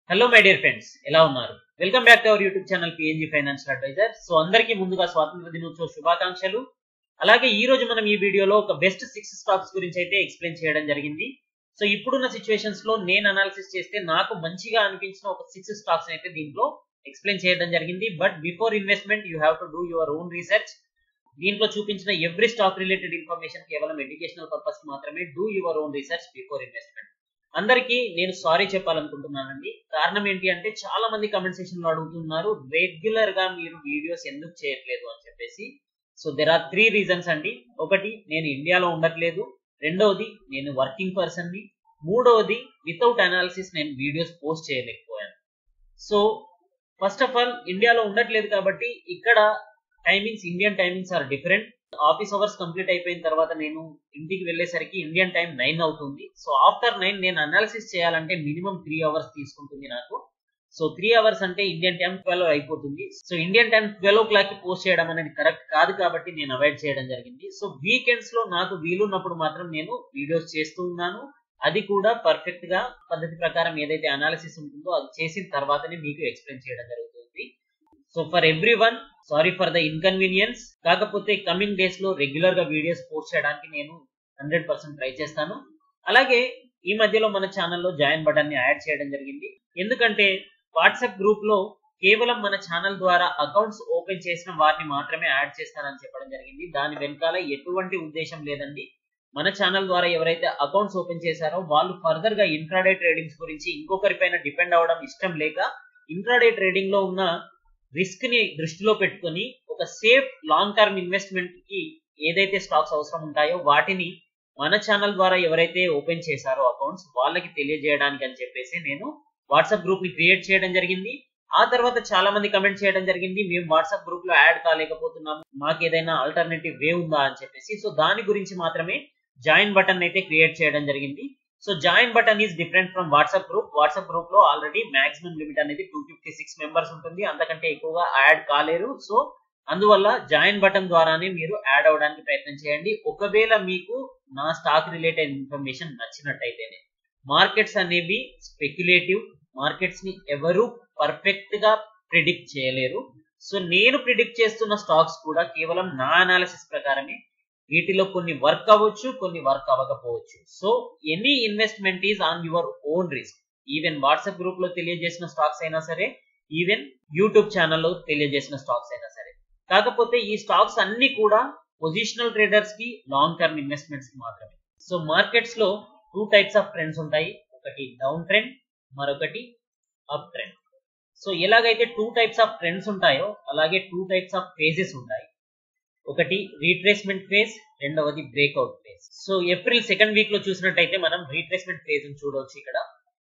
hello my dear friends ఎలా ఉన్నారు welcome back to our YouTube channel PNG financial adviser so అందరికీ ముందుగా స్వాతంత్ర దినోత్సవ శుభాకాంక్షలు అలాగే ఈ రోజు మనం ఈ వీడియోలో ఒక బెస్ట్ సిక్స్ స్టాక్స్ గురించి అయితే ఎక్స్ప్లెయిన్ చేయడం జరిగింది సో ఇప్పుడున్న సిచ్యువేషన్స్ లో నేను అనాలిసిస్ చేస్తే నాకు మంచిగా అనిపించిన ఒక సిక్స్ స్టాక్స్ అయితే దీంట్లో ఎక్స్ప్లెయిన్ చేయడం జరిగింది but before investment you have to do your own research దీంట్లో చూపించిన ఎవ్రీ స్టాక్ రిలేటెడ్ ఇన్ఫర్మేషన్ కేవలం ఎడ్యుకేషనల్ పర్పస్ మాత్రమే do your own research before investment అందరికీ నేను సారీ చెప్పాలనుకుంటున్నానండి కారణం ఏంటి అంటే చాలా మంది కమెంట్ సెక్షన్ లో అడుగుతున్నారు రెగ్యులర్ గా మీరు వీడియోస్ ఎందుకు చేయట్లేదు అని చెప్పేసి so there are three reasons అండి ఒకటి నేను ఇండియాలో ఉండట్లేదు రెండవది నేను వర్కింగ్ పర్సన్ ని మూడవది వితౌట్ అనాలిసిస్ నేను వీడియోస్ పోస్ట్ చేయలేకపోయాను సో ఫస్ట్ ఆఫ్ ఆల్ ఇండియాలో ఉండట్లేదు కాబట్టి ఇక్కడ timings Indian timings are different office hours complete అయిపోయిన తర్వాత నేను ఇంటికి వెళ్ళేసరికి ఇండియన్ టైం నైన్ అవుతుంది సో ఆఫ్టర్ నైన్ నేను అనాలిసిస్ చేయాలంటే మినిమం త్రీ అవర్స్ తీసుకుంటుంది నాకు సో త్రీ అవర్స్ అంటే ఇండియన్ టైం ట్వెల్వ్ అయిపోతుంది so Indian time twelve o'clock post చేయడం అనేది కరెక్ట్ కాదు కాబట్టి నేను అవాయిడ్ చేయడం జరిగింది సో వీకెండ్స్ లో నాకు వీలున్నప్పుడు మాత్రం నేను వీడియోస్ చేస్తూ ఉన్నాను అది కూడా పర్ఫెక్ట్ గా పద్ధతి ప్రకారం ఏదైతే అనాలిసిస్ ఉంటుందో అది చేసిన తర్వాతనే మీకు ఎక్స్ప్లెయిన్ చేయడం జరుగుతుంది so for everyone sorry for the inconvenience కాకపోతే కమింగ్ డేస్ లో రెగ్యులర్ గా వీడియోస్ పోస్ట్ చేయడానికి నేను హండ్రెడ్ పర్సెంట్ ట్రై చేస్తాను అలాగే ఈ మధ్యలో మన ఛానల్లో జాయిన్ బటన్ ని యాడ్ చేయడం జరిగింది ఎందుకంటే వాట్సాప్ గ్రూప్ లో కేవలం మన ఛానల్ ద్వారా అకౌంట్స్ ఓపెన్ చేసిన వారిని మాత్రమే యాడ్ చేస్తానని చెప్పడం జరిగింది దాని వెనకాల ఎటువంటి ఉద్దేశం లేదండి మన ఛానల్ ద్వారా ఎవరైతే అకౌంట్స్ ఓపెన్ చేశారో వాళ్ళు ఫర్దర్ గా ఇంట్రాడే ట్రేడింగ్స్ గురించి ఇంకొకరిపైన డిపెండ్ అవడం ఇష్టం లేక ఇంట్రాడే ట్రేడింగ్ లో ఉన్న రిస్క్ ని దృష్టిలో పెట్టుకుని ఒక సేఫ్ లాంగ్ టర్మ్ ఇన్వెస్ట్మెంట్ కి ఏదైతే స్టాక్స్ అవసరం ఉంటాయో వాటిని మన ఛానల్ ద్వారా ఎవరైతే ఓపెన్ చేశారో అకౌంట్స్ వాళ్ళకి తెలియజేయడానికి అని చెప్పేసి నేను వాట్సాప్ గ్రూప్ ని క్రియేట్ చేయడం జరిగింది ఆ తర్వాత చాలా మంది కమెంట్ చేయడం జరిగింది మేము వాట్సాప్ గ్రూప్ లో యాడ్ కాలేకపోతున్నాము మాకు ఏదైనా ఆల్టర్నేటివ్ వే ఉందా అని చెప్పేసి సో దాని గురించి మాత్రమే జాయిన్ బటన్ అయితే క్రియేట్ చేయడం జరిగింది so join button is different from WhatsApp group WhatsApp group లో ఆల్రెడీ మాక్సిమం లిమిట్ అనేది టూ ఫిఫ్టీ సిక్స్ మెంబర్స్ ఉంటుంది అంతకంటే ఎక్కువగా యాడ్ కాలేరు సో అందువల్ల జాయిన్ బటన్ ద్వారానే మీరు యాడ్ అవడానికి ప్రయత్నం చేయండి ఒకవేళ మీకు నా స్టాక్ రిలేటెడ్ ఇన్ఫర్మేషన్ నచ్చినట్టయితేనే మార్కెట్స్ అనేవి స్పెక్యులేటివ్ మార్కెట్స్ ని ఎవరు పర్ఫెక్ట్ గా ప్రిడిక్ట్ చేయలేరు సో నేను ప్రిడిక్ట్ చేస్తున్న స్టాక్స్ కూడా కేవలం నా అనాలిసిస్ ప్రకారమే వీటిలో కొన్ని వర్క్ అవ్వచ్చు కొన్ని వర్క్ అవ్వకపోవచ్చు so any investment is on your own risk even WhatsApp group లో తెలియజేసిన స్టాక్స్ అయినా సరే ఈవెన్ యూట్యూబ్ ఛానల్లో తెలియజేసిన స్టాక్స్ అయినా సరే కాకపోతే ఈ స్టాక్స్ అన్ని కూడా పొజిషనల్ ట్రేడర్స్ కి లాంగ్ టర్మ్ ఇన్వెస్ట్మెంట్స్ కి మాత్రమే సో మార్కెట్స్ లో టూ టైప్స్ ఆఫ్ ట్రెండ్స్ ఉంటాయి ఒకటి డౌన్ ట్రెండ్ మరొకటి అప్ ట్రెండ్ సో ఎలాగైతే టూ టైప్స్ ఆఫ్ ట్రెండ్స్ ఉంటాయో అలాగే టూ టైప్స్ ఆఫ్ ఫేజెస్ ఉంటాయి ఒకటి రీట్రేస్మెంట్ ఫేజ్ రెండవది breakout phase so April second week లో చూసినట్టయితే మనం రీట్రేస్మెంట్ ఫేజ్ చూడవచ్చు ఇక్కడ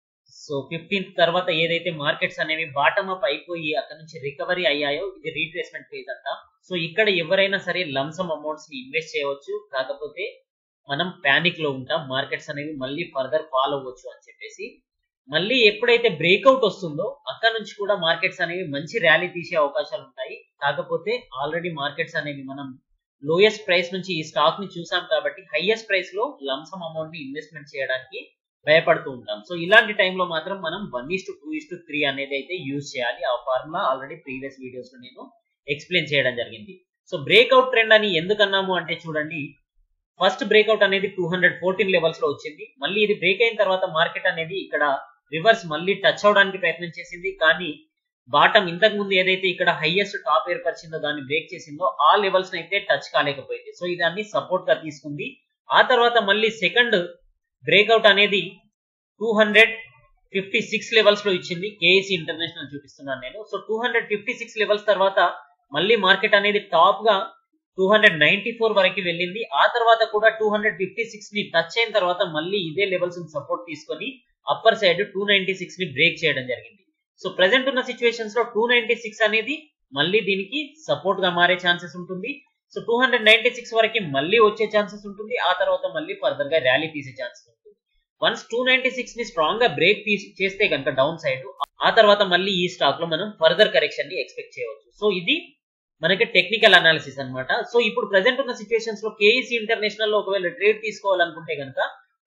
సో ఫిఫ్టీన్త్ తర్వాత ఏదైతే మార్కెట్స్ అనేవి బాటమ్ అప్ అయిపోయి అక్కడ నుంచి రికవరీ అయ్యాయో ఇది రీట్రేస్మెంట్ ఫేజ్ అంట సో ఇక్కడ ఎవరైనా సరే లంసమ్ అమౌంట్స్ ని ఇన్వెస్ట్ చేయవచ్చు కాకపోతే మనం ప్యానిక్ లో ఉంటాం మార్కెట్స్ అనేవి మళ్ళీ ఫర్దర్ ఫాల్ అవ్వచ్చు అని చెప్పేసి మళ్ళీ ఎప్పుడైతే బ్రేక్అవుట్ వస్తుందో అక్కడ నుంచి కూడా మార్కెట్స్ అనేవి మంచి ర్యాలీ తీసే అవకాశాలు ఉంటాయి కాకపోతే ఆల్రెడీ మార్కెట్స్ అనేవి మనం లోయెస్ట్ ప్రైస్ నుంచి ఈ స్టాక్ ని చూసాం కాబట్టి హైయెస్ట్ ప్రైస్ లో లంసమ్ అమౌంట్ ని ఇన్వెస్ట్మెంట్ చేయడానికి భయపడుతూ ఉంటాం సో ఇలాంటి టైంలో మాత్రం మనం one is to two is to three అనేది అయితే యూజ్ చేయాలి ఆ ఫార్ములా ఆల్రెడీ ప్రీవియస్ వీడియోస్ లో నేను ఎక్స్ప్లెయిన్ చేయడం జరిగింది సో బ్రేక్అవుట్ ట్రెండ్ అని ఎందుకన్నాము అంటే చూడండి ఫస్ట్ బ్రేక్అవుట్ అనేది టూ హండ్రెడ్ ఫోర్టీన్ లెవెల్స్ లో వచ్చింది మళ్ళీ ఇది బ్రేక్ అయిన తర్వాత మార్కెట్ అనేది ఇక్కడ రివర్స్ మళ్ళీ టచ్ అవడానికి ప్రయత్నం చేసింది కానీ బాటం ఇంతకు ముందు ఏదైతే ఇక్కడ హైయెస్ట్ టాప్ ఏర్పరిచిందో దాన్ని బ్రేక్ చేసిందో ఆ లెవెల్స్ అయితే టచ్ కాలేకపోయింది సో ఇదాన్ని సపోర్ట్ గా తీసుకుంది ఆ తర్వాత మళ్ళీ సెకండ్ బ్రేక్అవుట్ అనేది two hundred fifty six levels లో ఇచ్చింది కేఎస్సి ఇంటర్నేషనల్ చూపిస్తున్నాను నేను so two hundred fifty six levels తర్వాత మళ్ళీ మార్కెట్ అనేది టాప్ గా టూ హండ్రెడ్ నైన్టీ ఫోర్ వరకు వెళ్ళింది ఆ తర్వాత కూడా టూ హండ్రెడ్ ఫిఫ్టీ సిక్స్ ని టచ్ అయిన తర్వాత మళ్ళీ ఇదే లెవెల్స్ సపోర్ట్ తీసుకొని upper side two ninety six ని బ్రేక్ చేయడం జరిగింది సో ప్రెసెంట్ ఉన్న సిచ్యువేషన్స్ లో టూ నైన్టీ సిక్స్ అనేది మళ్ళీ దీనికి సపోర్ట్ గా మారే ఛాన్సెస్ ఉంటుంది so two hundred ninety six వరకు మళ్ళీ వచ్చే ఛాన్సెస్ ఉంటుంది ఆ తర్వాత మళ్ళీ ఫర్దర్ గా ర్యాలీ తీసే ఛాన్సెస్ ఉంటుంది వన్స్ టూ నైన్టీ సిక్స్ ని స్ట్రాంగ్ గా బ్రేక్ తీసి చేస్తే కనుక డౌన్ సైడ్ ఆ తర్వాత మళ్ళీ ఈ స్టాక్ లో మనం ఫర్దర్ కరెక్షన్ ని ఎక్స్పెక్ట్ చేయవచ్చు సో ఇది మనకి టెక్నికల్ అనాలిసిస్ అనమాట సో ఇప్పుడు ప్రెసెంట్ ఉన్న సిచ్యువేషన్స్ లో కేఈసీ ఇంటర్నేషనల్ లో ఒకవేళ ట్రేడ్ తీసుకోవాలనుకుంటే కనుక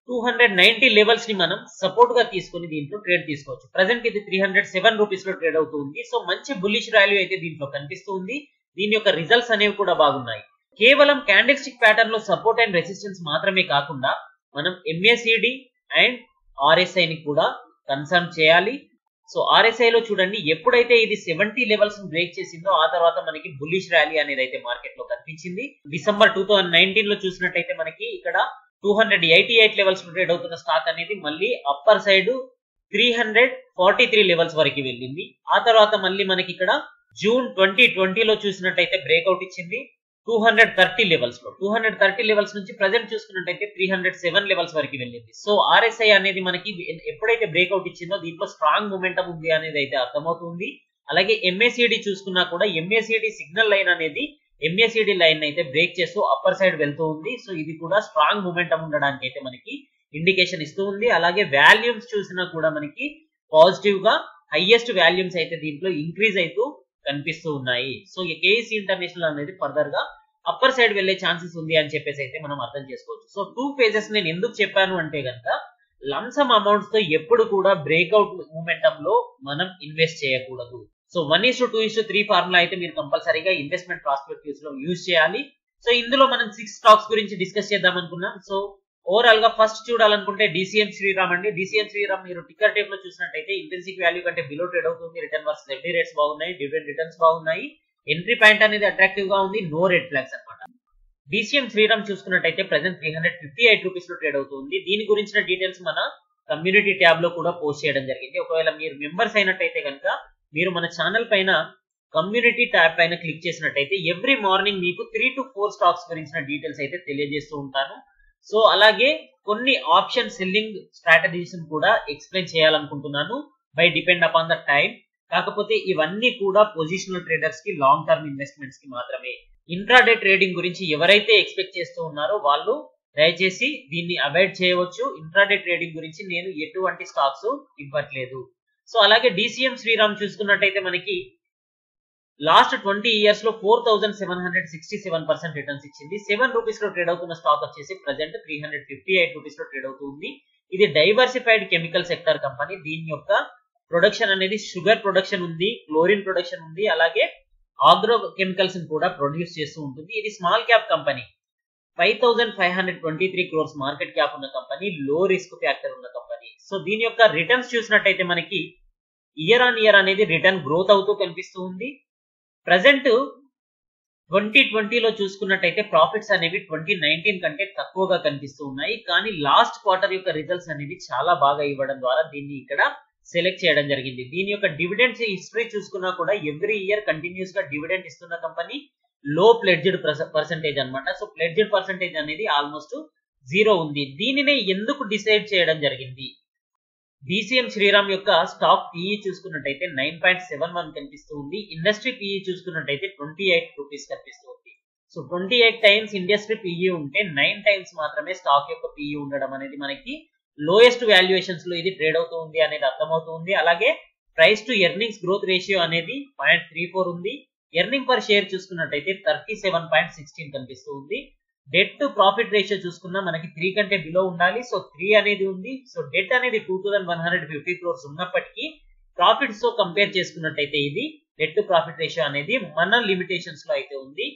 టూ హండ్రెడ్ నైన్టీ లెవెల్స్ ని మనం సపోర్ట్ గా తీసుకుని దీంట్లో ట్రేడ్ తీసుకోవచ్చు ప్రజెంట్ ఇది త్రీ హండ్రెడ్ సెవెన్ రూపీస్ లో ట్రేడ్ అవుతుంది సో మంచి బుల్లిష్ వాల్యూ అయితే దీంట్లో కనిపిస్తుంది దీని యొక్క రిజల్ట్స్ అనేవి కూడా బాగున్నాయి కేవలం క్యాండిల్ స్టిక్ ప్యాటర్న్ లో సపోర్ట్ అండ్ రెసిస్టెన్స్ మాత్రమే కాకుండా మనం ఎంఏసిడి అండ్ ఆర్ఎస్ఐ ని కూడా కన్సర్న్ చేయాలి సో ఆర్ఎస్ఐ లో చూడండి ఎప్పుడైతే ఇది సెవెంటీ లెవెల్స్ బ్రేక్ చేసిందో ఆ తర్వాత మనకి బుల్లిష్ ర్యాలీ అనేది అయితే మార్కెట్ లో కనిపించింది డిసెంబర్ టూ థౌసండ్ నైన్టీన్ లో చూసినట్టయితే మనకి ఇక్కడ two hundred eighty eight levels trade అవుతున్న స్టాక్ అనేది మళ్ళీ upper side three hundred forty three levels వరకు వెళ్ళింది ఆ తర్వాత మళ్ళీ మనకి ఇక్కడ జూన్ ట్వంటీ ట్వంటీలో చూసినట్టయితే బ్రేక్అవుట్ ఇచ్చింది టూ హండ్రెడ్ థర్టీ లెవెల్స్ లో టూ హండ్రెడ్ థర్టీ లెవెల్స్ నుంచి ప్రజెంట్ చూసుకున్నట్టయితే త్రీ హండ్రెడ్ సెవెన్ లెవెల్స్ వరకు వెళ్ళింది సో ఆర్ఎస్ఐ అనేది మనకి ఎప్పుడైతే బ్రేక్అవుట్ ఇచ్చిందో దీంట్లో స్ట్రాంగ్ మూమెంటం ఉంది అనేది అయితే అర్థమవుతుంది అలాగే ఎంఏసిడి చూసుకున్నా కూడా ఎంఏసిడి సిగ్నల్ లైన్ అనేది ఎంఏసిడి లైన్ అయితే బ్రేక్ చేస్తూ అప్పర్ సైడ్ వెళ్తూ ఉంది సో ఇది కూడా స్ట్రాంగ్ మూమెంటం ఉండడానికి అయితే మనకి ఇండికేషన్ ఇస్తూ ఉంది అలాగే వాల్యూమ్స్ చూసినా కూడా మనకి పాజిటివ్ గా హైయెస్ట్ వాల్యూమ్స్ అయితే దీంట్లో ఇంక్రీజ్ అవుతూ కనిపిస్తూ ఉన్నాయి సో ఈ కేఎస్ ఇంటర్నేషనల్ అనేది ఫర్దర్ గా అప్పర్ సైడ్ వెళ్లే ఛాన్సెస్ ఉంది అని చెప్పేసి అయితే మనం అర్థం చేసుకోవచ్చు సో టూ ఫేజెస్ నేను ఎందుకు చెప్పాను అంటే కనుక లంసమ్ అమౌంట్స్ తో ఎప్పుడు కూడా బ్రేక్అవుట్ మూమెంటం లో మనం ఇన్వెస్ట్ చేయకూడదు so one is two is three formula అయితే మీరు కంపల్సరీగా ఇన్వెస్ట్మెంట్ ప్రాస్పెక్టివ్స్ లో యూజ్ చేయాలి సో ఇందులో మనం సిక్స్ స్టాక్స్ గురించి డిస్కస్ చేద్దాం అనుకున్నాం సో ఓవరాల్ గా ఫస్ట్ చూడాలనుకుంటే డిసిఎం శ్రీరామ్ అండి డిసిఎం శ్రీరామ్ మీరు టిక్కర్ టేప్ లో చూసినట్టయితే ఇంటెన్సిక్ వాల్యూ కంటే బిలో ట్రేడ్ అవుతుంది రిటర్న్ వర్సెస్ ఎఫ్డీ రేట్స్ బాగున్నాయి డివిడెండ్ రిటర్న్స్ బాగున్నాయి ఎంట్రీ పాయింట్ అనేది అట్రాక్టివ్ గా ఉంది నో రెడ్ ఫ్లాగ్స్ అనమాట డిసిఎం శ్రీరామ్ చూసుకున్నట్టయితే present three hundred fifty eight rupees లో ట్రేడ్ అవుతుంది దీని గురించిన డీటెయిల్స్ మన కమ్యూనిటీ ట్యాబ్ లో కూడా పోస్ట్ చేయడం జరిగింది ఒకవేళ మీరు మెంబర్స్ అయినట్టయితే కనుక మీరు మన ఛానల్ పైన కమ్యూనిటీ ట్యాబ్ పైన క్లిక్ చేసినట్టయితే ఎవ్రీ మార్నింగ్ మీకు త్రీ టు ఫోర్ స్టాక్స్ గురించిన డీటెయిల్స్ అయితే తెలియజేస్తూ ఉంటాను సో అలాగే కొన్ని ఆప్షన్ సెల్లింగ్ స్ట్రాటజీస్ కూడా ఎక్స్ప్లెయిన్ చేయాలనుకుంటున్నాను by depend upon the time కాకపోతే ఇవన్నీ కూడా పొజిషనల్ ట్రేడర్స్ కి లాంగ్ టర్మ్ ఇన్వెస్ట్మెంట్స్ కి మాత్రమే ఇంట్రాడే ట్రేడింగ్ గురించి ఎవరైతే ఎక్స్పెక్ట్ చేస్తూ ఉన్నారో వాళ్ళు దయచేసి దీన్ని అవాయిడ్ చేయవచ్చు ఇంట్రాడే ట్రేడింగ్ గురించి నేను ఎటువంటి స్టాక్స్ ఇవ్వట్లేదు సో అలాగే డిసిఎం శ్రీరామ్ చూసుకున్నట్టయితే మనకి లాస్ట్ ట్వంటీ ఇయర్స్ లో four thousand seven hundred sixty seven percent returns ఇచ్చింది సెవెన్ రూపీస్ లో ట్రేడ్ అవుతున్న స్టాక్ వచ్చేసి present three hundred fifty eight rupees లో ట్రేడ్ అవుతుంది ఇది డైవర్సిఫైడ్ కెమికల్ సెక్టర్ కంపెనీ దీని యొక్క ప్రొడక్షన్ అనేది షుగర్ ప్రొడక్షన్ ఉంది క్లోరిన్ ప్రొడక్షన్ ఉంది అలాగే ఆగ్రో కెమికల్స్ కూడా ప్రొడ్యూస్ చేస్తూ ఉంటుంది ఇది small cap company five thousand five hundred twenty three crores market cap ఉన్న కంపెనీ లో రిస్క్ ఫ్యాక్టర్ ఉన్న కంపెనీ సో దీని యొక్క రిటర్న్స్ చూసినట్టయితే మనకి ఇయర్ ఆన్ ఇయర్ అనేది రిటర్న్ గ్రోత్ అవుతూ కనిపిస్తూ ఉంది ప్రజెంట్ ట్వంటీ ట్వంటీలో చూసుకున్నట్టయితే ప్రాఫిట్స్ అనేవి ట్వంటీ నైన్టీన్ కంటే తక్కువగా కనిపిస్తూ ఉన్నాయి కానీ లాస్ట్ క్వార్టర్ యొక్క రిజల్ట్స్ అనేవి చాలా బాగా ఇవ్వడం ద్వారా దీన్ని ఇక్కడ సెలెక్ట్ చేయడం జరిగింది దీని యొక్క డివిడెండ్స్ హిస్టరీ చూసుకున్నా కూడా ఎవ్రీ ఇయర్ కంటిన్యూస్ గా డివిడెండ్ ఇస్తున్న కంపెనీ లో ప్లెడ్జ్డ్ పర్సంటేజ్ అనమాట సో ప్లెడ్జ్డ్ పర్సంటేజ్ అనేది ఆల్మోస్ట్ జీరో ఉంది దీనినే ఎందుకు డిసైడ్ చేయడం జరిగింది డిసిఎం శ్రీరామ్ యొక్క స్టాక్ పిఈ చూసుకున్నట్టయితే నైన్ పాయింట్ సెవెన్ వన్ కనిపిస్తూ ఉంది ఇండస్ట్రీ పిఈ చూసుకున్నట్టయితే ట్వంటీ ఎయిట్ రూపీస్ కనిపిస్తూ ఉంది so twenty eight times industry PE ఉంటే నైన్ టైమ్స్ మాత్రమే స్టాక్ యొక్క పిఈ ఉండడం అనేది మనకి లోయెస్ట్ వాల్యుయేషన్స్ లో ఇది ట్రేడ్ అవుతూ ఉంది అనేది అర్థమవుతుంది అలాగే price to earnings growth ratio అనేది పాయింట్ త్రీ ఫోర్ ఉంది ఎర్నింగ్ పర్ షేర్ చూసుకున్నట్టయితే థర్టీ సెవెన్ పాయింట్ సిక్స్టీన్ కనిపిస్తూ ఉంది డెట్ టు ప్రాఫిట్ రేషియో చూసుకున్నా మనకి త్రీ కంటే బిలో ఉండాలి సో త్రీ అనేది ఉంది సో డెట్ అనేది two thousand one hundred fifty crores ఉన్నప్పటికీ ప్రాఫిట్స్ తో కంపేర్ చేసుకున్నట్టయితే ఇది డెట్ టు ప్రాఫిట్ రేషియో అనేది మన లిమిటేషన్స్ లో అయితే ఉంది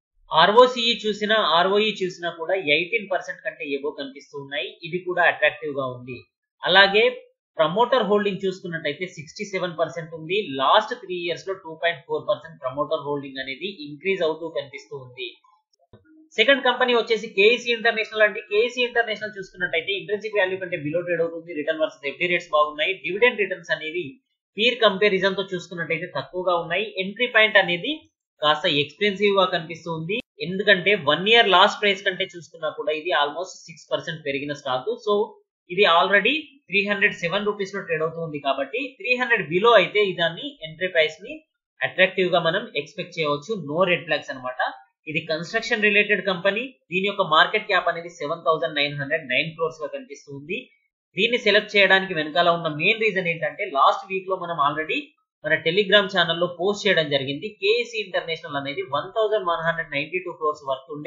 ఆర్ఓసిఈ చూసినా ఆర్ఓఈ చూసినా కూడా ఎయిటీన్ పర్సెంట్ కంటే ఏవో కనిపిస్తూ ఉన్నాయి ఇది కూడా అట్రాక్టివ్ గా ఉంది అలాగే ప్రమోటర్ హోల్డింగ్ చూసుకున్నట్టయితే సిక్స్టీ సెవెన్ పర్సెంట్ ఉంది లాస్ట్ త్రీ ఇయర్స్ లో two point four percent promoter holding అనేది ఇంక్రీజ్ అవుతూ కనిపిస్తూ ఉంది సెకండ్ కంపెనీ వచ్చేసి కేసీ ఇంటర్నేషనల్ అండి కేసీ ఇంటర్నేషనల్ చూసుకున్నట్టయితే ఇంట్రెన్సిక్ వాల్యూ కంటే బిలో ట్రేడ్ అవుతుంది రిటర్న్ వర్సెస్ ఎఫ్డీ రేట్స్ బాగున్నాయి డివిడెండ్ రిటర్న్స్ అనేవి పీర్ కంపారిజన్ తో చూసుకున్నట్టయితే తక్కువగా ఉన్నాయి ఎంట్రీ పాయింట్ అనేది కాస్త ఎక్స్పెన్సివ్ గా కనిపిస్తుంది ఎందుకంటే వన్ ఇయర్ లాస్ట్ ప్రైస్ కంటే చూసుకున్నా కూడా ఇది ఆల్మోస్ట్ సిక్స్ పర్సెంట్ పెరిగిన స్టాక్ సో ఇది already three hundred seven rupees లో ట్రేడ్ అవుతుంది కాబట్టి త్రీ హండ్రెడ్ బిలో అయితే ఇదాన్ని ఎంట్రీ ప్రైస్ ని అట్రాక్టివ్ గా మనం ఎక్స్పెక్ట్ చేయవచ్చు నో రెడ్ ఫ్లాగ్స్ అనమాట ఇది కన్స్ట్రక్షన్ రిలేటెడ్ కంపెనీ దీని యొక్క మార్కెట్ క్యాప్ అనేది seven thousand nine hundred nine crores గా కనిపిస్తుంది దీన్ని సెలెక్ట్ చేయడానికి వెనకాల ఉన్న మెయిన్ రీజన్ ఏంటంటే లాస్ట్ వీక్ లో మనం ఆల్రెడీ మన టెలిగ్రామ్ ఛానల్లో పోస్ట్ చేయడం జరిగింది కేఎస్సి ఇంటర్నేషనల్ అనేది one thousand one hundred ninety two crores worth ఉండే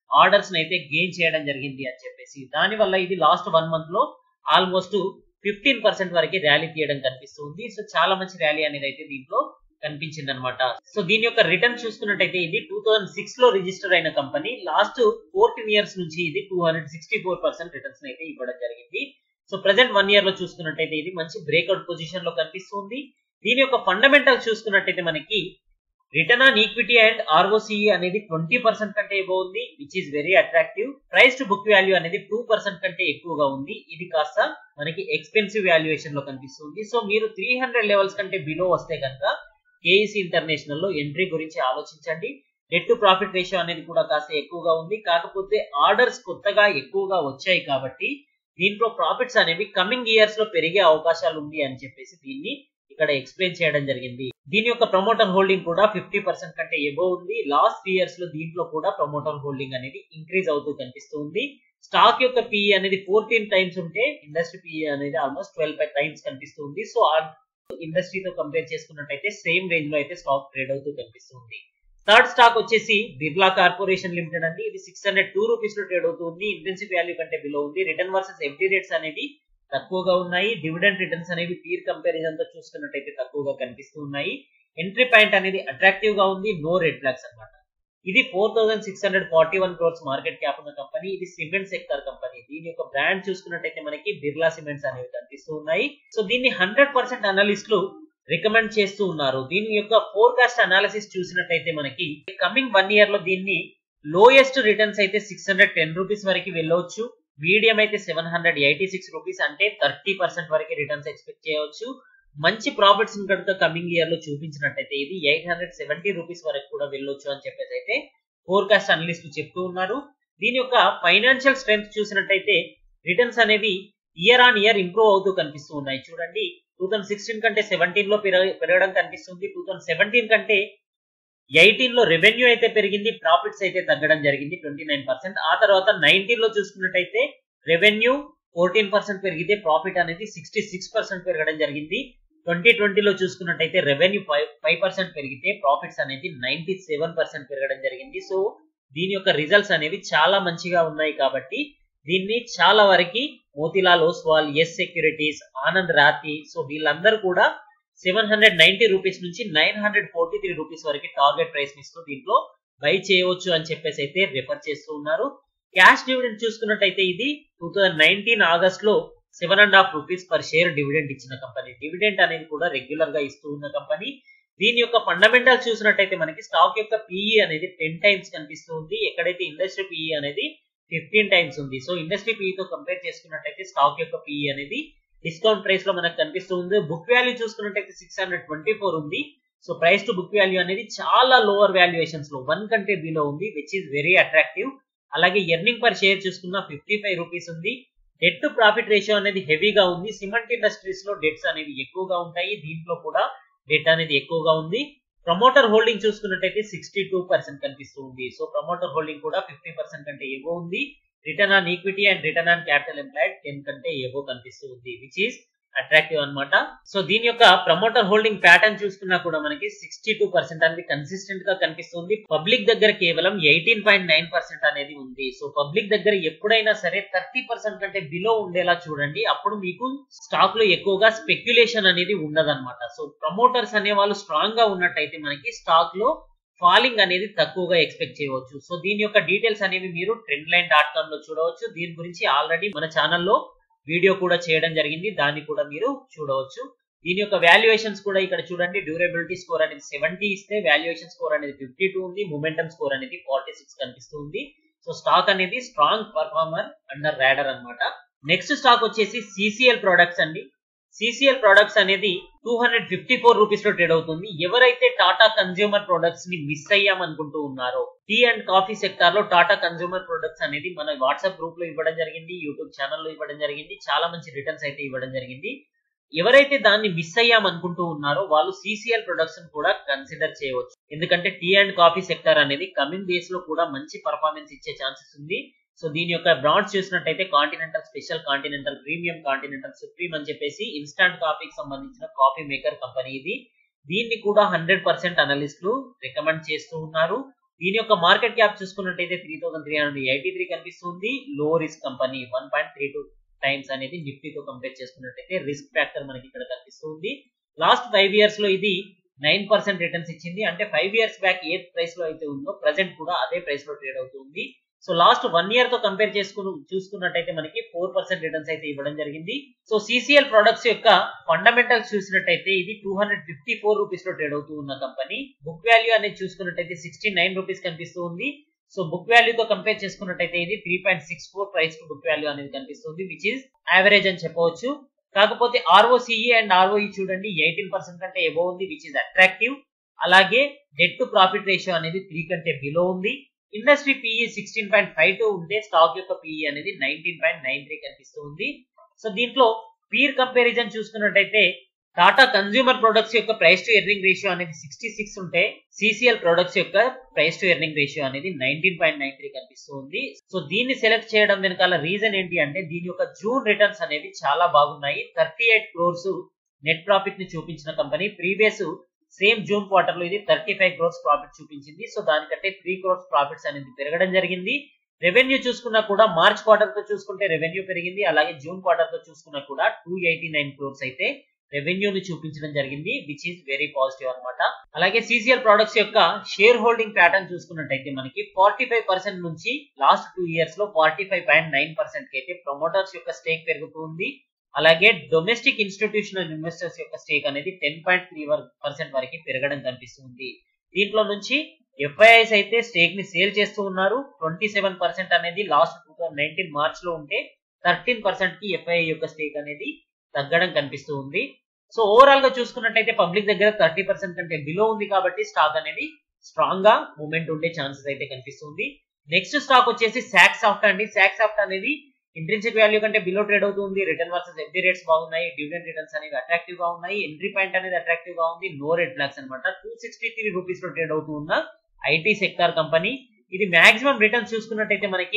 ఆర్డర్స్ అయితే గెయిన్ చేయడం జరిగింది అని చెప్పేసి దాని వల్ల ఇది లాస్ట్ వన్ మంత్ లో ఆల్మోస్ట్ ఫిఫ్టీన్ పర్సెంట్ వరకు ర్యాలీ తీయడం కనిపిస్తుంది సో చాలా మంచి ర్యాలీ అనేది అయితే దీంట్లో కనిపించింది అనమాట సో దీని యొక్క రిటర్న్ చూసుకున్నట్టయితే ఇది టూ థౌసండ్ సిక్స్ లో రిజిస్టర్ అయిన కంపెనీ లాస్ట్ ఫోర్టీన్ ఇయర్స్ నుంచి ఇది two hundred sixty four percent returns అయితే ఇవ్వడం జరిగింది సో ప్రెసెంట్ వన్ ఇయర్ లో చూసుకున్నట్టయితే ఇది మంచి బ్రేక్అవుట్ పొజిషన్ లో కనిపిస్తుంది దీని యొక్క ఫండమెంటల్ చూసుకున్నట్టయితే మనకి return on equity and ROCE అనేది ట్వంటీ పర్సెంట్ కంటే ఎక్కువ ఉంది which is very attractive price to book value అనేది టూ పర్సెంట్ కంటే ఎక్కువగా ఉంది ఇది కాస్త మనకి ఎక్స్పెన్సివ్ వాల్యుయేషన్ లో కనిపిస్తుంది సో మీరు త్రీ హండ్రెడ్ లెవెల్స్ కంటే బిలో వస్తే కనుక కేఈసి ఇంటర్నేషనల్ లో ఎంట్రీ గురించి ఆలోచించండి డెట్ టు ప్రాఫిట్ రేషియో అనేది కూడా కాస్త ఎక్కువగా ఉంది కాకపోతే ఆర్డర్స్ కొత్తగా ఎక్కువగా వచ్చాయి కాబట్టి దీంట్లో ప్రాఫిట్స్ అనేవి కమింగ్ ఇయర్స్ లో పెరిగే అవకాశాలు ఉంది అని చెప్పేసి దీన్ని ఇక్కడ ఎక్స్ప్లెయిన్ చేయడం జరిగింది దీని యొక్క ప్రమోటర్ హోల్డింగ్ కూడా ఫిఫ్టీ పర్సెంట్ కంటే ఎబో ఉంది లాస్ట్ త్రీ ఇయర్స్ లో దీంట్లో కూడా ప్రమోటర్ హోల్డింగ్ అనేది ఇంక్రీజ్ అవుతూ కనిపిస్తుంది స్టాక్ యొక్క పిఈ అనేది ఫోర్టీన్ టైమ్స్ ఉంటే ఇండస్ట్రీ పిఈ అనేది ఆల్మోస్ట్ ట్వెల్వ్ టైమ్స్ కనిపిస్తుంది సో ఇండస్ట్రీతో కంపేర్ చేసుకున్నట్టయితే సేమ్ రేంజ్ లో అయితే స్టాక్ ట్రేడ్ అవుతూ కనిపిస్తుంది థర్డ్ స్టాక్ వచ్చేసి బిర్లా కార్పొరేషన్ లిమిటెడ్ అండి ఇది సిక్స్ హండ్రెడ్ టూ రూపీస్ లో ట్రేడ్ అవుతుంది ఇంటెన్సివ్ వాల్యూ కంటే బిలో ఉంది రిటర్న్ వర్సెస్ ఎఫ్డి రేట్స్ అనేవి తక్కువగా ఉన్నాయి డివిడెండ్ రిటర్న్స్ అనేవి పీర్ కంపారిజన్ తో చూసుకున్నట్టయితే తక్కువగా కనిపిస్తూ ఉన్నాయి ఎంట్రీ పాయింట్ అనేది అట్రాక్టివ్ గా ఉంది నో రెడ్ ఫ్లాగ్స్ అనమాట ఇది four thousand six hundred forty one crores market cap ఉన్న కంపెనీ ఇది సిమెంట్ సెక్టర్ కంపెనీ దీని యొక్క బ్రాండ్ చూసుకున్నట్టయితే మనకి బిర్లా సిమెంట్స్ అనేవి కనిపిస్తూ ఉన్నాయి సో దీన్ని హండ్రెడ్ పర్సెంట్ అనలిస్టులు రికమెండ్ చేస్తూ ఉన్నారు దీని యొక్క ఫోర్కాస్ట్ అనాలిసిస్ చూసినట్టయితే మనకి కమింగ్ వన్ ఇయర్ లో దీన్ని లోయెస్ట్ రిటర్న్స్ అయితే సిక్స్ హండ్రెడ్ టెన్ రూపీస్ వరకు వెళ్ళవచ్చు మీడియం అయితే seven hundred eighty six rupees అంటే థర్టీ పర్సెంట్ వరకు రిటర్న్స్ ఎక్స్పెక్ట్ చేయవచ్చు మంచి ప్రాఫిట్స్ కనుక కమింగ్ ఇయర్ లో చూపించినట్టయితే ఇది ఎయిట్ హండ్రెడ్ సెవెంటీ రూపీస్ వరకు కూడా వెళ్ళొచ్చు అని చెప్పేసి అయితే ఫోర్కాస్ట్ అనలిస్ట్ చెప్తూ ఉన్నారు దీని యొక్క ఫైనాన్షియల్ స్ట్రెంగ్త్ చూసినట్టయితే రిటర్న్స్ అనేవి ఇయర్ ఆన్ ఇయర్ ఇంప్రూవ్ అవుతూ కనిపిస్తూ ఉన్నాయి చూడండి టూ థౌసండ్ సిక్స్టీన్ కంటే సెవెంటీన్ లో పెరగడం కనిపిస్తుంది టూ థౌసండ్ సెవెంటీన్ కంటే ఎయిటీన్ లో రెవెన్యూ అయితే పెరిగింది ప్రాఫిట్స్ అయితే తగ్గడం జరిగింది ట్వంటీ నైన్ పర్సెంట్ ఆ తర్వాత నైన్టీన్ లో చూసుకున్నట్టయితే రెవెన్యూ ఫోర్టీన్ పర్సెంట్ పెరిగితే ప్రాఫిట్ అనేది సిక్స్టీ సిక్స్ పర్సెంట్ పెరగడం జరిగింది ట్వంటీ ట్వంటీలో చూసుకున్నట్టయితే రెవెన్యూ ఫైవ్ ఫైవ్ పర్సెంట్ పెరిగితే ప్రాఫిట్స్ అనేది నైన్టీ సెవెన్ పర్సెంట్ పెరగడం జరిగింది సో దీని యొక్క రిజల్ట్స్ అనేవి చాలా మంచిగా ఉన్నాయి కాబట్టి దీన్ని చాలా వరకు మోతిలాల్ ఓస్వాల్ ఎస్ సెక్యూరిటీస్ ఆనంద్ రాతి సో వీళ్ళందరూ కూడా సెవెన్ హండ్రెడ్ నైన్టీ రూపీస్ నుంచి nine hundred forty three rupees వరకు టార్గెట్ ప్రైస్ ఇస్తూ దీంట్లో బై చేయవచ్చు అని చెప్పేసి అయితే రిఫర్ చేస్తూ ఉన్నారు క్యాష్ డివిడెండ్ చూసుకున్నట్టయితే ఇది టూ థౌజండ్ నైన్టీన్ ఆగస్ట్ లో seven and half rupees per share dividend ఇచ్చిన కంపెనీ డివిడెండ్ అనేది కూడా రెగ్యులర్ గా ఇస్తూ ఉన్న కంపెనీ దీని యొక్క ఫండమెంటల్ చూసినట్టయితే మనకి స్టాక్ యొక్క పిఈ అనేది టెన్ టైమ్స్ కనిపిస్తుంది ఎక్కడైతే ఇండస్ట్రీ పిఈ అనేది ఫిఫ్టీన్ టైమ్స్ ఉంది సో ఇండస్ట్రీ పిఈతో కంపేర్ చేసుకున్నట్టయితే స్టాక్ యొక్క పిఈ అనేది డిస్కౌంట్ ప్రైస్ లో మనకు కనిపిస్తుంది బుక్ వాల్యూ చూసుకున్నట్టయితే సిక్స్ హండ్రెడ్ ట్వంటీ ఫోర్ ఉంది so price to book value అనేది చాలా లోవర్ వాల్యుయేషన్స్ లో వన్ కంటే బిలో ఉంది విచ్ ఈస్ వెరీ అట్రాక్టివ్ అలాగే ఎర్నింగ్ పర్ షేర్ చూసుకున్న ఫిఫ్టీ ఫైవ్ రూపీస్ ఉంది డెట్ టు ప్రాఫిట్ రేషియో అనేది హెవీగా ఉంది సిమెంట్ ఇండస్ట్రీస్ లో డెట్స్ అనేవి ఎక్కువగా ఉంటాయి దీంట్లో కూడా డెట్ అనేది ఎక్కువగా ఉంది ప్రమోటర్ హోల్డింగ్ చూసుకున్నట్టయితే సిక్స్టీ టూ పర్సెంట్ కనిపిస్తుంది సో ప్రమోటర్ హోల్డింగ్ కూడా ఫిఫ్టీ పర్సెంట్ కంటే ఎక్కువ ఉంది return on equity and return on capital employed ten కంటే ఏవో కనిపిస్తుంది విచ్ ఈస్ అట్రాక్టివ్ అనమాట సో దీని యొక్క ప్రమోటర్ హోల్డింగ్ ప్యాటర్న్ చూసుకున్నా కూడా మనకి సిక్స్టీ టూ పర్సెంట్ అనేది కన్సిస్టెంట్ గా కనిపిస్తుంది పబ్లిక్ దగ్గర కేవలం ఎయిటీన్ పాయింట్ నైన్ పర్సెంట్ అనేది ఉంది సో పబ్లిక్ దగ్గర ఎప్పుడైనా సరే థర్టీ పర్సెంట్ కంటే బిలో ఉండేలా చూడండి అప్పుడు మీకు స్టాక్ లో ఎక్కువగా స్పెక్యులేషన్ అనేది ఉండదన్నమాట సో ప్రమోటర్స్ అనే వాళ్ళు స్ట్రాంగ్ గా ఉన్నట్టయితే మనకి స్టాక్ లో ఫాలింగ్ అనేది తక్కువగా ఎక్స్పెక్ట్ చేయవచ్చు సో దీని యొక్క డీటెయిల్స్ అనేవి మీరు ట్రెండ్ లైన్ డాట్ కామ్ లో చూడవచ్చు దీని గురించి ఆల్రెడీ మన ఛానల్లో వీడియో కూడా చేయడం జరిగింది దాన్ని కూడా మీరు చూడవచ్చు దీని యొక్క వాల్యుయేషన్స్ కూడా ఇక్కడ చూడండి డ్యూరబిలిటీ స్కోర్ అనేది సెవెంటీ ఇస్తే వాల్యుయేషన్ స్కోర్ అనేది ఫిఫ్టీ టూ ఉంది మొమెంటం స్కోర్ అనేది ఫార్టీ సిక్స్ కనిపిస్తుంది సో స్టాక్ అనేది స్ట్రాంగ్ పర్ఫార్మర్ అండర్ ర్యాడర్ అనమాట నెక్స్ట్ స్టాక్ వచ్చేసి సిసిఎల్ ప్రొడక్ట్స్ అండి సిసిఎల్ ప్రొడక్ట్స్ అనేది two hundred fifty four rupees లో ట్రేడ్ అవుతుంది ఎవరైతే టాటా కన్జ్యూమర్ ప్రొడక్ట్స్ ని మిస్ అయ్యాం అనుకుంటూ ఉన్నారో టీ అండ్ కాఫీ సెక్టార్ లో టాటా కన్జ్యూమర్ ప్రొడక్ట్స్ అనేది మన వాట్సాప్ గ్రూప్ లో ఇవ్వడం జరిగింది యూట్యూబ్ ఛానల్లో ఇవ్వడం జరిగింది చాలా మంచి రిటర్న్స్ అయితే ఇవ్వడం జరిగింది ఎవరైతే దాన్ని మిస్ అయ్యాం అనుకుంటూ ఉన్నారో వాళ్ళు సిసిఎల్ ప్రొడక్ట్స్ కూడా కన్సిడర్ చేయవచ్చు ఎందుకంటే టీ అండ్ కాఫీ సెక్టర్ అనేది కమింగ్ డేస్ లో కూడా మంచి పర్ఫార్మెన్స్ ఇచ్చే ఛాన్సెస్ ఉంది సో దీని యొక్క బ్రాండ్స్ చూసినట్టయితే continental special continental premium continental supreme అని చెప్పేసి ఇన్స్టాంట్ కాఫీకి సంబంధించిన కాఫీ మేకర్ కంపెనీ ఇది దీన్ని కూడా హండ్రెడ్ పర్సెంట్ అనలిస్టులు రికమెండ్ చేస్తూ ఉన్నారు దీని యొక్క మార్కెట్ క్యాప్ చూసుకున్నట్టయితే three thousand three hundred eighty three కనిపిస్తుంది లో risk company one point three two times అనేది నిఫ్టీతో కంపేర్ చేసుకున్నట్టయితే రిస్క్ ఫ్యాక్టర్ మనకి ఇక్కడ కనిపిస్తుంది లాస్ట్ ఫైవ్ ఇయర్స్ లో ఇది నైన్ పర్సెంట్ రిటర్న్స్ ఇచ్చింది అంటే ఫైవ్ ఇయర్స్ బ్యాక్ ఏ ప్రైస్ లో అయితే ఉందో ప్రజెంట్ కూడా అదే ప్రైస్ లో ట్రేడ్ అవుతుంది సో లాస్ట్ వన్ ఇయర్ తో కంపేర్ చేసుకుని చూసుకున్నట్టయితే మనకి ఫోర్ పర్సెంట్ రిటర్న్స్ అయితే ఇవ్వడం జరిగింది సో సిసిఎల్ ప్రొడక్ట్స్ యొక్క ఫండమెంటల్స్ చూసినట్టయితే ఇది two hundred fifty four rupees లో ట్రేడ్ అవుతూ ఉన్న కంపెనీ బుక్ వాల్యూ అనేది చూసుకున్నట్టయితే సిక్స్టీ నైన్ రూపీస్ కనిపిస్తూ ఉంది సో బుక్ వాల్యూతో కంపేర్ చేసుకున్నట్టయితే ఇది three point six four price to book value అనేది కనిపిస్తుంది విచ్ ఇస్ యావరేజ్ అని చెప్పవచ్చు కాకపోతే ఆర్ఓసిఈ అండ్ ఆర్ఓఈ చూడండి ఎయిటీన్ పర్సెంట్ కంటే ఎబో ఉంది విచ్ ఇస్ అట్రాక్టివ్ అలాగే డెట్ టు ప్రాఫిట్ రేషియో అనేది త్రీ కంటే బిలో ఉంది industry PE sixteen point five two ఉంటే స్టాక్ యొక్క పిఈ అనేది నైన్టీన్ పాయింట్ నైన్ త్రీ కనిపిస్తూ ఉంది సో దీంట్లో పీర్ కంపారిజన్ చూసుకున్నట్టయితే టాటా కన్స్యూమర్ ప్రొడక్ట్స్ యొక్క ప్రైస్ టు ఎర్నింగ్ రేషియో అనేది సిక్స్టీ సిక్స్ ఉంటే సిసిఎల్ ప్రొడక్ట్స్ యొక్క ప్రైస్ టు ఎర్నింగ్ రేషియో అనేది నైన్టీన్ పాయింట్ నైన్ త్రీ కనిపిస్తుంది సో దీన్ని సెలెక్ట్ చేయడం వెనకాల రీజన్ ఏంటి అంటే దీని యొక్క జూన్ రిటర్న్స్ అనేవి చాలా బాగున్నాయి thirty eight crores net profit ని చూపించిన కంపెనీ ప్రీవియస్ సేమ్ జూన్ క్వార్టర్ లో ఇది థర్టీ ఫైవ్ క్రోర్స్ ప్రాఫిట్ చూపించింది సో దానికంటే త్రీ క్రోర్స్ ప్రాఫిట్స్ అనేది పెరగడం జరిగింది రెవెన్యూ చూసుకున్నా కూడా మార్చ్ క్వార్టర్ తో చూసుకుంటే రెవెన్యూ పెరిగింది అలాగే జూన్ క్వార్టర్ తో చూసుకున్నా కూడా టూ ఎయిటీ నైన్ క్రోర్స్ అయితే రెవెన్యూని చూపించడం జరిగింది విచ్ ఈస్ వెరీ పాజిటివ్ అనమాట అలాగే సిసిఎల్ ప్రొడక్ట్స్ యొక్క షేర్ హోల్డింగ్ ప్యాటర్న్ చూసుకున్నట్టయితే మనకి ఫార్టీ ఫైవ్ పర్సెంట్ నుంచి లాస్ట్ టూ ఇయర్స్ లో forty five point nine percent కి అయితే ప్రమోటర్స్ యొక్క స్టేక్ పెరుగుతుంది అలాగే డొమెస్టిక్ ఇన్స్టిట్యూషనల్ ఇన్వెస్టర్స్ యొక్క స్టేక్ అనేది టెన్ పాయింట్ త్రీ పర్సెంట్ వరకు పెరగడం కనిపిస్తుంది దీంట్లో నుంచి ఎఫ్ఐఐస్ అయితే స్టేక్ ని సేల్ చేస్తూ ఉన్నారు ట్వంటీ సెవెన్ పర్సెంట్ అనేది last two thousand nineteen March లో ఉంటే థర్టీన్ పర్సెంట్ కి ఎఫ్ఐఐ యొక్క స్టేక్ అనేది తగ్గడం కనిపిస్తూ ఉంది సో ఓవరాల్ గా చూసుకున్నట్టయితే పబ్లిక్ దగ్గర థర్టీ పర్సెంట్ కంటే బిలో ఉంది కాబట్టి స్టాక్ అనేది స్ట్రాంగ్ గా మూమెంట్ ఉండే ఛాన్సెస్ అయితే కనిపిస్తుంది నెక్స్ట్ స్టాక్ వచ్చేసి సాక్ సాఫ్ట్ అండి సాక్ సాఫ్ట్ అనేది ఇంట్రెన్సిక్ వాల్యూ కంటే బిలో ట్రేడ్ అవుతుంది రిటర్న్ వర్సెస్ ఎఫ్డి రేట్స్ బాగున్నాయి డివిడెండ్ రిటర్న్స్ అనేవి అట్రాక్టివ్ గా ఉన్నాయి ఎంట్రీ పాయింట్ అనేది అట్రాక్టివ్ గా ఉంది నో రెడ్ ఫ్లాగ్స్ అనమాట టూ సిక్స్టీ త్రీ రూపీస్ లో ట్రేడ్ అవుతూ ఉన్న ఐటీ సెక్టార్ కంపెనీ ఇది మాక్సిమం రిటర్న్స్ చూసుకున్నట్టయితే మనకి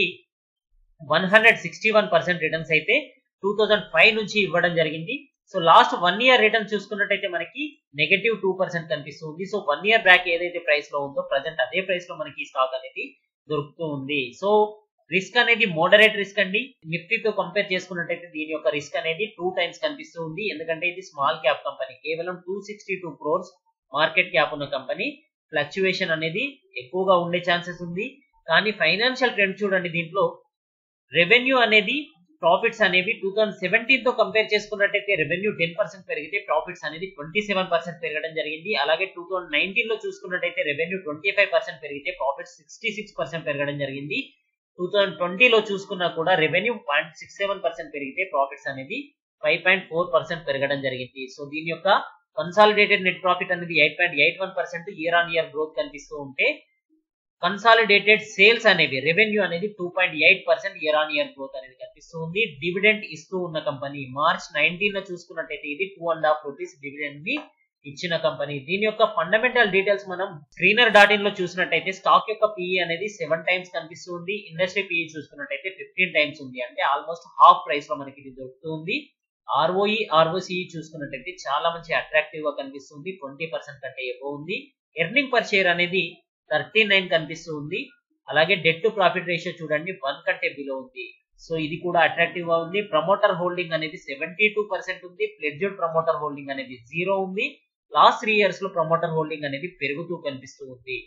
one hundred sixty one percent returns అయితే టూ థౌజండ్ ఫైవ్ నుంచి ఇవ్వడం జరిగింది so last one year return చూసుకున్నట్టయితే మనకి నెగటివ్ టూ పర్సెంట్ కనిపిస్తుంది సో వన్ ఇయర్ బ్యాక్ ఏదైతే ప్రైస్ లో ఉందో ప్రజెంట్ అదే ప్రైస్ లో మనకి స్టాక్ అనేది దొరుకుతూ ఉంది సో రిస్క్ అనేది మోడరేట్ రిస్క్ అండి నిఫ్టీతో కంపేర్ చేసుకున్నట్టయితే దీని యొక్క రిస్క్ అనేది టూ టైమ్స్ కనిపిస్తూ ఉంది ఎందుకంటే ఇది స్మాల్ క్యాప్ కంపెనీ కేవలం two sixty two crores market cap ఉన్న కంపెనీ ఫ్లక్చువేషన్ అనేది ఎక్కువగా ఉండే ఛాన్సెస్ ఉంది కానీ ఫైనాన్షియల్ ట్రెండ్ చూడండి దీంట్లో రెవెన్యూ అనేది ప్రాఫిట్స్ అనేవి టూ థౌసండ్ సెవెంటీన్ తో కంపేర్ చేసుకున్నట్టయితే రెవెన్యూ టెన్ పర్సెంట్ పెరిగితే ప్రాఫిట్స్ అనేది ట్వంటీ సెవెన్ పర్సెంట్ పెరగడం జరిగింది అలాగే టూ థౌసండ్ నైన్టీన్ లో చూసుకున్నట్టయితే రెవెన్యూ ట్వంటీ ఫైవ్ పర్సెంట్ పెరిగితే ప్రాఫిట్స్ సిక్స్టీ సిక్స్ పర్సెంట్ పెరగడం జరిగింది టూ థౌసండ్ ట్వంటీలో చూసుకున్నా కూడా revenue point six seven percent పెరిగితే ప్రాఫిట్స్ అనేది ఫైవ్ పాయింట్ ఫోర్ పర్సెంట్ పెరగడం జరిగింది సో దీని యొక్క కన్సాలిడేటెడ్ నెట్ ప్రాఫిట్ అనేది eight point eight one percent year on year growth కనిపిస్తూ ఉంటే కన్సాలిడేటెడ్ సేల్స్ అనేవి రెవెన్యూ అనేది two point eight percent year on year growth అనేది కనిపిస్తూ ఉంది డివిడెంట్ ఇస్తూ ఉన్న కంపెనీ మార్చ్ నైన్టీన్ లో చూసుకున్నట్టయితే ఇది two and half rupees dividend ని ఇచ్చిన కంపెనీ దీని యొక్క ఫండమెంటల్ డీటెయిల్స్ మనం స్క్రీనర్ డాట్ ఇన్ లో చూసినట్టయితే స్టాక్ యొక్క పిఈ అనేది సెవెన్ టైమ్స్ కనిపిస్తుంది ఇండస్ట్రీ పిఈ చూసుకున్నట్టయితే ఫిఫ్టీన్ టైమ్స్ ఉంది అంటే ఆల్మోస్ట్ హాఫ్ ప్రైస్ లో మనకి ఇది దొరుకుతుంది ఆర్ఓఈ ఆర్ఓసిఈ చూసుకున్నట్టయితే చాలా మంచి అట్రాక్టివ్ గా కనిపిస్తుంది ట్వంటీ పర్సెంట్ కంటే ఎక్కువ ఉంది ఎర్నింగ్ పర్ షేర్ అనేది థర్టీ నైన్ కనిపిస్తూ ఉంది అలాగే డెట్ టు ప్రాఫిట్ రేషియో చూడండి వన్ కంటే బిలో ఉంది సో ఇది కూడా అట్రాక్టివ్ గా ఉంది ప్రమోటర్ హోల్డింగ్ అనేది సెవెంటీ టూ పర్సెంట్ ఉంది ప్లెడ్జెడ్ ప్రమోటర్ హోల్డింగ్ అనేది జీరో ఉంది లాస్ట్ త్రీ ఇయర్స్ లో ప్రమోటర్ హోల్డింగ్ అనేది పెరుగుతూ కనిపిస్తూ ఉంది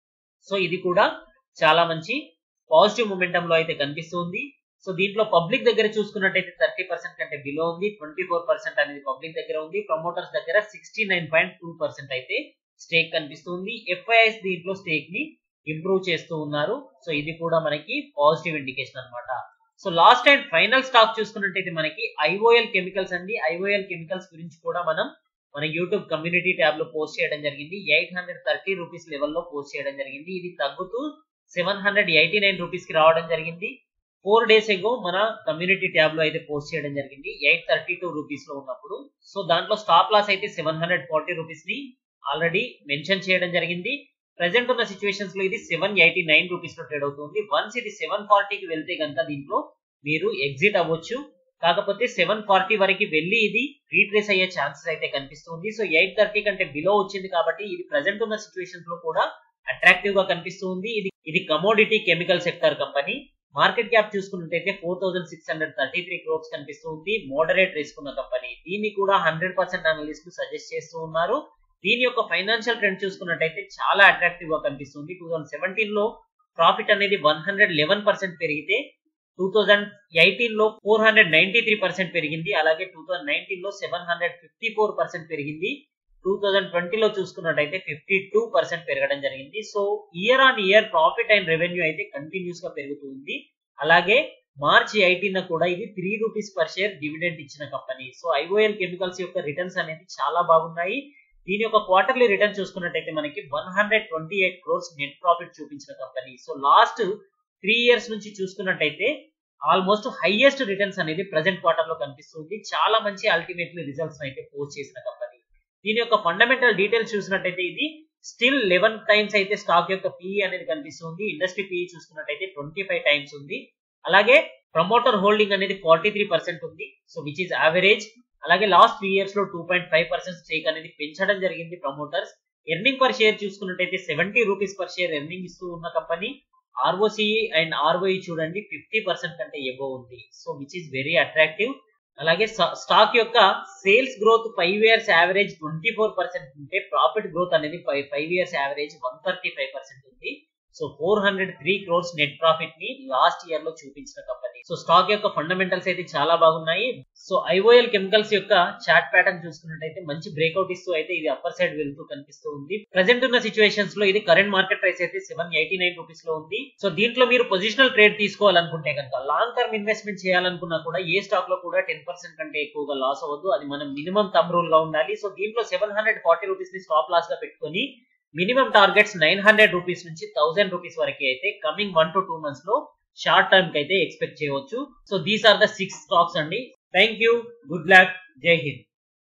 సో ఇది కూడా చాలా మంచి పాజిటివ్ మొమెంటం లో అయితే కనిపిస్తుంది సో దీంట్లో పబ్లిక్ దగ్గర చూసుకున్నట్టయితే థర్టీ పర్సెంట్ కంటే బిలో ఉంది ట్వంటీ ఫోర్ పర్సెంట్ అనేది పబ్లిక్ దగ్గర ఉంది ప్రమోటర్స్ దగ్గర sixty nine point two percent అయితే స్టేక్ కనిపిస్తుంది ఎఫ్ఐఎస్ దీంట్లో స్టేక్ ని ఇంప్రూవ్ చేస్తూ ఉన్నారు సో ఇది కూడా మనకి పాజిటివ్ ఇండికేషన్ అనమాట so last and final stock చూసుకున్నట్టయితే మనకి ఐఓఎల్ కెమికల్స్ అండి ఐఓఎల్ కెమికల్స్ గురించి కూడా మనం మన యూట్యూబ్ కమ్యూనిటీ ట్యాబ్ లో పోస్ట్ చేయడం జరిగింది ఎయిట్ హండ్రెడ్ థర్టీ రూపీస్ లెవెల్లో పోస్ట్ చేయడం జరిగింది ఇది తగ్గుతూ seven hundred eighty nine rupees కి రావడం జరిగింది ఫోర్ డేస్ ఎగో మన కమ్యూనిటీ ట్యాబ్ లో అయితే పోస్ట్ చేయడం జరిగింది ఎయిట్ థర్టీ టూ రూపీస్ లో ఉన్నప్పుడు సో దాంట్లో స్టాప్ లాస్ అయితే సెవెన్ హండ్రెడ్ ఫార్టీ రూపీస్ ని ఆల్రెడీ మెన్షన్ చేయడం జరిగింది ప్రెసెంట్ ఉన్న సిచ్యువేషన్స్ లో ఇది సెవెన్ ఎయిటీ నైన్ రూపీస్ లో ట్రేడ్ అవుతుంది వన్స్ ఇది సెవెన్ ఫార్టీకి వెళ్తే కనుక దీంట్లో మీరు ఎగ్జిట్ అవ్వచ్చు కాకపోతే సెవెన్ ఫార్టీ వరకు వెళ్ళి ఇది రీట్రేస్ అయ్యే ఛాన్సెస్ అయితే కనిపిస్తుంది సో ఎయిట్ థర్టీ కంటే బిలో వచ్చింది కాబట్టి ఇది ప్రెసెంట్ ఉన్న సిచ్యువేషన్స్ లో కూడా అట్రాక్టివ్ గా కనిపిస్తూ ఉంది ఇది ఇది commodity chemical sector company market cap చూసుకున్నట్టయితే four thousand six hundred thirty three crores కనిపిస్తూ ఉంది మోడరేట్ రిస్క్ ఉన్న కంపెనీ దీన్ని కూడా హండ్రెడ్ పర్సెంట్ అనలిస్ట్ సజెస్ట్ చేస్తూ ఉన్నారు దీని యొక్క ఫైనాన్షియల్ ట్రెండ్ చూసుకున్నట్టయితే చాలా అట్రాక్టివ్ గా కనిపిస్తుంది టూ థౌసండ్ సెవెంటీన్ లో ప్రాఫిట్ అనేది వన్ హండ్రెడ్ లెవెన్ పర్సెంట్ పెరిగితే టూ థౌజండ్ ఎయిటీన్ లో four hundred ninety three percent పెరిగింది అలాగే టూ థౌసండ్ నైన్టీన్ లో seven hundred fifty four percent పెరిగింది టూ థౌజండ్ ట్వంటీలో చూసుకున్నట్టయితే ఫిఫ్టీ టూ పర్సెంట్ పెరగడం జరిగింది so year on year profit and revenue అయితే కంటిన్యూస్ గా పెరుగుతుంది అలాగే మార్చ్ ఎయిటీన్ కూడా ఇది three rupees per share dividend ఇచ్చిన కంపెనీ సో ఐఓఎల్ కెమికల్స్ యొక్క రిటర్న్స్ అనేది చాలా బాగున్నాయి దీని యొక్క క్వార్టర్లీ రిటర్న్ చూసుకున్నట్టయితే మనకి one hundred twenty eight crores net profit చూపించిన company so last three years నుంచి చూసుకున్నట్టయితే ఆల్మోస్ట్ హైయెస్ట్ రిటర్న్స్ అనేది ప్రజెంట్ క్వార్టర్ లో కనిపిస్తుంది చాలా మంచి అల్టిమేట్లీ రిజల్ట్స్ అయితే పోస్ట్ చేసిన కంపెనీ దీని యొక్క ఫండమెంటల్ డీటెయిల్స్ చూసినట్టయితే ఇది స్టిల్ లెవెన్ టైమ్స్ అయితే స్టాక్ యొక్క పిఈ అనేది కనిపిస్తుంది ఇండస్ట్రీ పిఈ చూసుకున్నట్టయితే ట్వంటీ ఫైవ్ టైమ్స్ ఉంది అలాగే ప్రమోటర్ హోల్డింగ్ అనేది ఫార్టీ త్రీ పర్సెంట్ ఉంది సో విచ్ ఈస్ యావరేజ్ అలాగే లాస్ట్ త్రీ ఇయర్స్ లో two point five percent stake అనేది పెంచడం జరిగింది ప్రమోటర్స్ ఎర్నింగ్ పర్ షేర్ చూసుకున్నట్టయితే seventy rupees per share earning ఇస్తూ ఉన్న కంపెనీ ఆర్ఓసిఈ అండ్ ఆర్ఓఈ చూడండి ఫిఫ్టీ పర్సెంట్ కంటే ఎబో ఉంది so which is very attractive అలాగే స్టాక్ యొక్క sales growth five years average twenty four percent ఉంటే ప్రాఫిట్ గ్రోత్ అనేది five years average one thirty five percent ఉంది so four hundred three crores net profit ని last year లో చూపించిన company so stock యొక్క fundamentals అయితే చాలా బాగున్నాయి సో ఐఓఎల్ కెమికల్స్ యొక్క చార్ట్ ప్యాటర్న్ చూసుకున్నట్టయితే మంచి బ్రేక్అవుట్ ఇస్తూ అయితే ఇది అప్పర్ సైడ్ వెళ్తూ కనిపిస్తూ ఉంది ప్రెసెంట్ ఉన్న సిచువేషన్స్ లో ఇది కరెంట్ మార్కెట్ ప్రైస్ అయితే సెవెన్ ఎయిటీ నైన్ రూపీస్ లో ఉంది సో దీంట్లో మీరు పొజిషనల్ ట్రేడ్ తీసుకోవాలనుకుంటే కనుక లాంగ్ టర్మ్ ఇన్వెస్ట్మెంట్ చేయాలనుకున్నా కూడా ఏ స్టాక్ లో కూడా టెన్ పర్సెంట్ కంటే ఎక్కువగా లాస్ అవ్వద్దు అది మనం మినిమం తమ్ రూల్ గా ఉండాలి సో దీంట్లో సెవెన్ హండ్రెడ్ ఫార్టీ రూపీస్ ని స్టాప్ లాస్ గా పెట్టుకొని minimum targets nine hundred rupees నుంచి థౌసండ్ రూపీస్ వరకు అయితే coming one to two months లో షార్ట్ టర్మ్ కి అయితే ఎక్స్పెక్ట్ చేయవచ్చు so these are the six stocks అండి థ్యాంక్ యూ గుడ్ లక్ జై హింద్